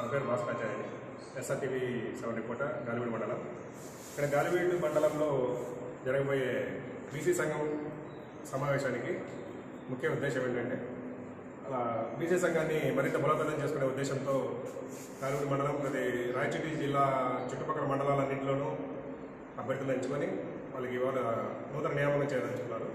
నా పేరు Bhaskaracharya SRTV seven reporter Galiveedu మండలం ఇక్కడ గాలివీడు మండలంలో జరగబోయే బీసీ సంఘం సమావేశానికి ముఖ్య ఉద్దేశం ఏంటంటే అలా బీసీ సంఘాన్ని మరింత బలోపేతం చేసుకునే ఉద్దేశంతో గాలివీడు మండలం ప్రతి రాయచూటి జిల్లా చుట్టుపక్కల మండలాలన్నింటిలోనూ అభ్యర్థులు ఎంచుకొని వాళ్ళకి ఇవాళ నూతన నియామకం చేయదలుచుకున్నారు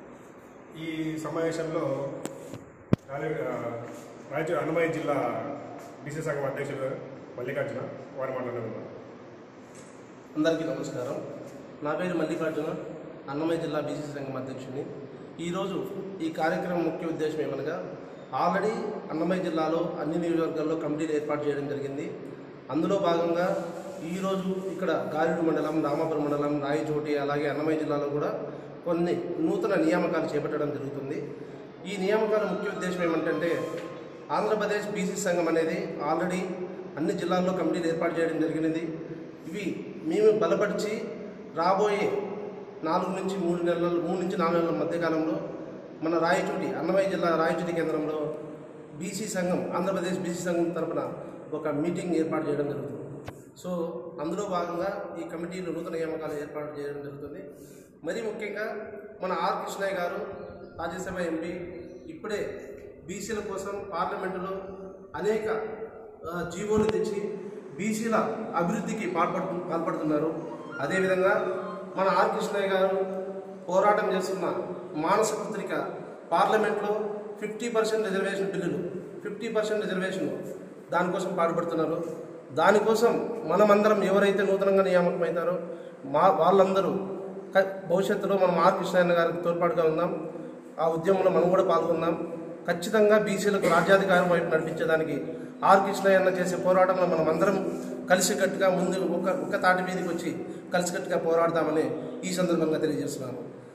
ఈ సమావేశంలో గాలివీడు ఆ, రాయచూరు అన్నమయ్య జిల్లా బీసీ సంఘం అధ్యక్షుడు మల్లికార్జున వారి మాట్లాడుతున్నారు అందరికీ నమస్కారం నా పేరు మల్లికార్జున అన్నమయ్య జిల్లా బీసీ సంఘం అధ్యక్షుడిని ఈరోజు ఈ కార్యక్రమం ముఖ్య ఉద్దేశం ఏమనగా ఆల్రెడీ అన్నమయ్య జిల్లాలో అన్ని నియోజకవర్గాల్లో కమిటీలు ఏర్పాటు చేయడం జరిగింది అందులో భాగంగా ఈరోజు ఇక్కడ గాలిడు మండలం రామాపురం మండలం రాయచోటి అలాగే అన్నమయ్య జిల్లాలో కూడా కొన్ని నూతన నియామకాలు చేపట్టడం జరుగుతుంది ఈ నియామకాల ముఖ్య ఉద్దేశం ఏమంటే ఆంధ్రప్రదేశ్ బీసీ సంఘం అనేది ఆల్రెడీ అన్ని జిల్లాల్లో కమిటీలు ఏర్పాటు చేయడం జరిగినది ఇవి మేము బలపరిచి రాబోయే నాలుగు నుంచి మూడు నెలలు మూడు నుంచి నాలుగు నెలల మధ్యకాలంలో మన రాయచోటి అన్నమయ్య జిల్లా రాయచోటి కేంద్రంలో బీసీ సంఘం ఆంధ్రప్రదేశ్ బీసీ సంఘం తరపున ఒక మీటింగ్ ఏర్పాటు చేయడం జరుగుతుంది సో అందులో భాగంగా ఈ కమిటీలో నూతన నియామకాలు ఏర్పాటు చేయడం జరుగుతుంది మరీ ముఖ్యంగా మన ఆర్ కృష్ణయ్య గారు రాజ్యసభ ఎంపీ ఇప్పుడే బీసీల కోసం పార్లమెంటులో అనేక ఆ, జీవోలు తెచ్చి బీసీల అభివృద్ధికి పాల్పడు పాల్పడుతున్నారు అదేవిధంగా మన ఆర్ కృష్ణయ్య గారు పోరాటం చేస్తున్న మానస పత్రిక పార్లమెంట్లో ఫిఫ్టీ పర్సెంట్ రిజర్వేషన్ బిల్లులు ఫిఫ్టీ పర్సెంట్ రిజర్వేషన్ దానికోసం పాటుపడుతున్నారు దానికోసం మనమందరం ఎవరైతే నూతనంగా నియామకం అవుతారో మా వాళ్ళందరూ క- భవిష్యత్తులో మనం ఆర్ కృష్ణయ్య గారికి తోడ్పాటుగా ఉందాం ఆ ఉద్యమంలో మనం కూడా పాల్గొందాం ఖచ్చితంగా బీసీలకు రాజ్యాధికారం వైపు నడిపించడానికి ఆర్ కృష్ణయ్య చేసే పోరాటంలో మనం అందరం కలిసికట్టుగా ముందు ఒక ఒక తాటి మీదకి వచ్చి కలిసికట్టుగా పోరాడతామని ఈ సందర్భంగా తెలియజేస్తున్నాను